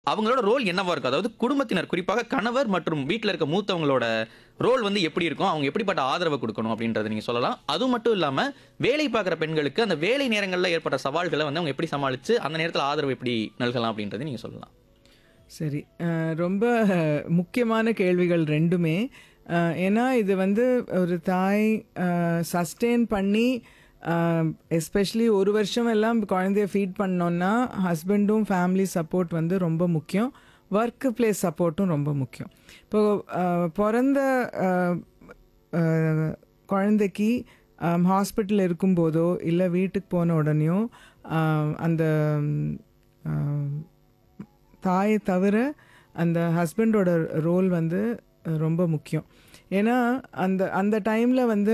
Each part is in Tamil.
அவங்களோட ரோல் என்னவா இருக்கும் அதாவது குடும்பத்தினர் குறிப்பாக கணவர் மற்றும் வீட்டில் இருக்க மூத்தவங்களோட ரோல் வந்து எப்படி இருக்கும் அவங்க எப்படிப்பட்ட ஆதரவு கொடுக்கணும் அப்படின்றத நீங்க சொல்லலாம் அது மட்டும் இல்லாம வேலை பார்க்குற பெண்களுக்கு அந்த வேலை நேரங்களில் ஏற்பட்ட சவால்களை வந்து அவங்க எப்படி சமாளிச்சு அந்த நேரத்தில் ஆதரவு எப்படி நல்கலாம் அப்படின்றத நீங்க சொல்லலாம் சரி அஹ், ரொம்ப முக்கியமான கேள்விகள் ரெண்டுமே அஹ், ஏன்னா இது வந்து ஒரு தாய் சஸ்டெயின் பண்ணி எஸ்பெஷலி ஒரு வருஷம் எல்லாம் குழந்தைய ஃபீட் பண்ணோன்னா ஹஸ்பண்டும் ஃபேமிலி சப்போர்ட் வந்து ரொம்ப முக்கியம் ஒர்க் பிளேஸ் சப்போர்ட்டும் ரொம்ப முக்கியம் இப்போ அஹ், பிறந்த அஹ், அஹ், குழந்தைக்கு ஹாஸ்பிட்டல் இருக்கும்போதோ இல்லை வீட்டுக்கு போன உடனேயோ அஹ், அந்த அஹ், தாயை தவிர அந்த ஹஸ்பண்டோட ரோல் வந்து அஹ், ரொம்ப முக்கியம் ஏன்னா அந்த அந்த டைமில் வந்து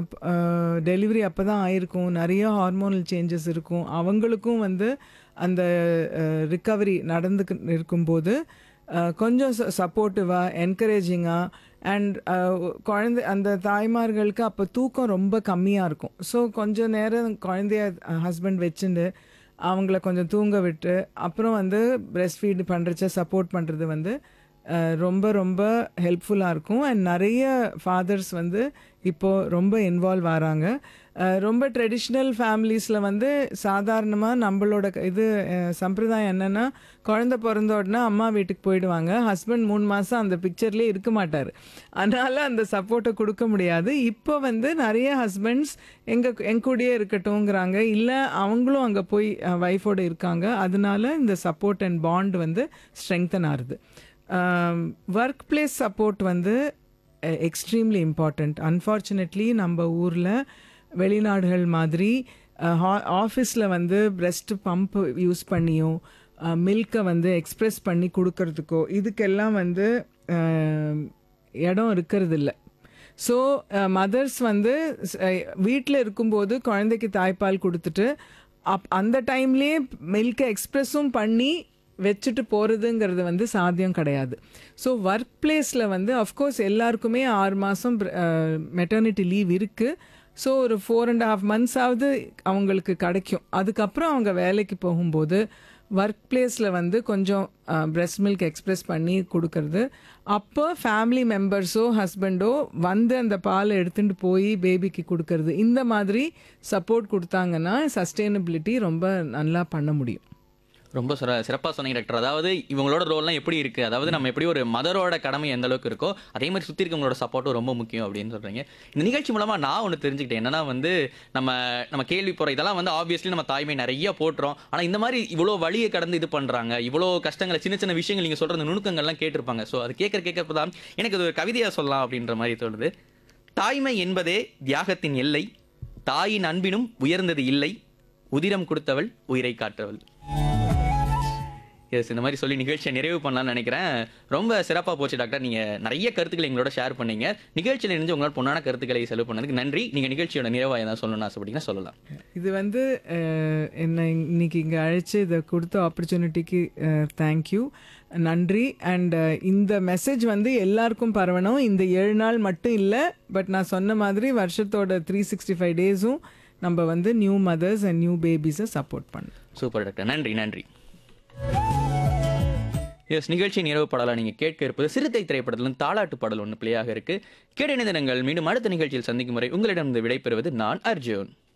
டெலிவரி அப்போ தான் ஆயிருக்கும் நிறைய ஹார்மோனல் சேஞ்சஸ் இருக்கும் அவங்களுக்கும் வந்து அந்த ரிக்கவரி நடந்துக்கு இருக்கும்போது அஹ், கொஞ்சம் சப்போர்ட்டிவாக என்கரேஜிங்காக அண்ட் குழந்தை அந்த தாய்மார்களுக்கு அப்போ தூக்கம் ரொம்ப கம்மியாக இருக்கும் ஸோ கொஞ்சம் நேரம் குழந்தைய ஹஸ்பண்ட் வச்சுட்டு அவங்கள கொஞ்சம் தூங்க விட்டு அப்புறம் வந்து பிரெஸ்ட் ஃபீட் பண்ணுறச்ச சப்போர்ட் பண்ணுறது வந்து அஹ், ரொம்ப ரொம்ப ஹெல்ப்ஃபுல்லாக இருக்கும் அண்ட் நிறைய ஃபாதர்ஸ் வந்து இப்போது ரொம்ப இன்வால்வ் ஆகிறாங்க அஹ், ரொம்ப ட்ரெடிஷ்னல் ஃபேமிலிஸில் வந்து சாதாரணமாக நம்மளோட க- இது அஹ், சம்பிரதாயம் என்னென்னா குழந்த பிறந்த உடனே அம்மா வீட்டுக்கு போயிடுவாங்க ஹஸ்பண்ட் மூணு மாதம் அந்த பிக்சர்லேயே இருக்க மாட்டார் அதனால் அந்த சப்போர்ட்டை கொடுக்க முடியாது இப்போ வந்து நிறைய ஹஸ்பண்ட்ஸ் எங்கள் என் கூடயே இருக்கட்டும்ங்கிறாங்க இல்லை அவங்களும் அங்கே போய் ஒய்ஃபோடு இருக்காங்க அதனால இந்த சப்போர்ட் அண்ட் பாண்ட் வந்து ஸ்ட்ரெங்தன் ஆகுது ஒர்க் பிளேஸ் சப்போர்ட் வந்து எக்ஸ்ட்ரீம்லி இம்பார்ட்டண்ட் அன்ஃபார்ச்சுனேட்லி நம்ம ஊரில் வெளிநாடுகள் மாதிரி ஆஃபீஸில் வந்து பிரெஸ்ட் பம்ப் யூஸ் பண்ணியும் மில்கை வந்து எக்ஸ்ப்ரெஸ் பண்ணி கொடுக்கறதுக்கோ இதுக்கெல்லாம் வந்து அஹ், இடம் இருக்கிறது இல்ல ஸோ மதர்ஸ் வந்து வீட்டில் இருக்கும்போது குழந்தைக்கு தாய்ப்பால் கொடுத்துட்டு அப் அந்த டைம்லேயே மில்கை எக்ஸ்ப்ரெஸ்ஸும் பண்ணி வச்சுட்டு போகிறதுங்கிறது வந்து சாத்தியம் கிடையாது ஸோ ஒர்க் பிளேஸில் வந்து அஃப்கோர்ஸ் எல்லாருக்குமே ஆறு மாதம் மெட்டர்னிட்டி லீவ் இருக்குது ஸோ ஒரு ஃபோர் அண்ட் ஹாஃப் மந்த்ஸாவது அவங்களுக்கு கிடைக்கும் அதுக்கப்புறம் அவங்க வேலைக்கு போகும்போது ஒர்க் பிளேஸில் வந்து கொஞ்சம் பிரெஸ்ட் மில்க் எக்ஸ்ப்ரெஸ் பண்ணி கொடுக்கறது அப்போ ஃபேமிலி மெம்பர்ஸோ ஹஸ்பண்டோ வந்து அந்த பாலை எடுத்துகிட்டு போய் பேபிக்கு கொடுக்கறது இந்த மாதிரி சப்போர்ட் கொடுத்தாங்கன்னா சஸ்டெயினபிலிட்டி ரொம்ப நல்லா பண்ண முடியும் ரொம்ப சிற சிறப்பாக சொன்னீங்க டாக்டர் அதாவது இவங்களோட ரோல்லாம் எப்படி இருக்கு அதாவது நம்ம எப்படி ஒரு மதரோட கடமை எந்த அளவுக்கு இருக்கோ அதே மாதிரி சுற்றி இருக்கவங்களோட சப்போர்ட்டும் ரொம்ப முக்கியம் அப்படின்னு சொல்றீங்க இந்த நிகழ்ச்சி மூலமா நான் ஒன்று தெரிஞ்சுக்கிட்டேன் என்னன்னா வந்து நம்ம நம்ம கேள்வி போகிற இதெல்லாம் வந்து ஆப்வியஸ்லி நம்ம தாய்மை நிறைய போட்டுறோம் ஆனால் இந்த மாதிரி இவ்வளோ வழியை கடந்து இது பண்றாங்க இவ்வளோ கஷ்டங்களை சின்ன சின்ன விஷயங்கள் நீங்கள் சொல்ற அந்த நுணுக்கங்கள்லாம் கேட்டிருப்பாங்க ஸோ அது கேட்கற கேட்கறப்ப தான் எனக்கு அது ஒரு கவிதையாக சொல்லலாம் அப்படின்ற மாதிரி தோணுது தாய்மை என்பதே தியாகத்தின் எல்லை தாயின் அன்பினும் உயர்ந்தது இல்லை உதிரம் கொடுத்தவள் உயிரை காற்றவள் எஸ் இந்த மாதிரி சொல்லி நிகழ்ச்சியை நிறைவு பண்ணலாம்னு நினைக்கிறேன் ரொம்ப சிறப்பாக போச்சு டாக்டர் நீங்கள் நிறைய கருத்துக்களை எங்களோட ஷேர் பண்ணீங்க நிகழ்ச்சியில் இணைஞ்சு உங்களால் பொண்ணான கருத்துக்களை செலவு பண்ணதுக்கு நன்றி நீங்கள் நிகழ்ச்சியோட நிறைவாக ஏதாவது சொல்லணும்னு ஆசைப்பட்டீங்கன்னா சொல்லலாம் இது வந்து அஹ், என்னை இன்னைக்கு இங்கே அழைச்சி இதை கொடுத்த ஆப்பர்ச்சுனிட்டிக்கு தேங்க்யூ நன்றி அண்ட் இந்த மெசேஜ் வந்து எல்லாருக்கும் பரவணும் இந்த ஏழு நாள் மட்டும் இல்லை பட் நான் சொன்ன மாதிரி வருஷத்தோட த்ரீ சிக்ஸ்டி ஃபைவ் டேஸும் நம்ம வந்து நியூ மதர்ஸ் அண்ட் நியூ பேபிஸை சப்போர்ட் பண்ணணும் சூப்பர் டாக்டர் நன்றி நன்றி எஸ் நிகழ்ச்சி நிறைவு பாடலாக நீங்கள் கேட்க இருப்பது சிறுத்தை திரைப்படத்திலும் தாலாட்டு பாடல் ஒன்று பிள்ளையாக இருக்கு கேட தினங்கள் மீண்டும் அடுத்த நிகழ்ச்சியில் சந்திக்கும் முறை உங்களிடம் விடைபெறுவது நான் அர்ஜுன்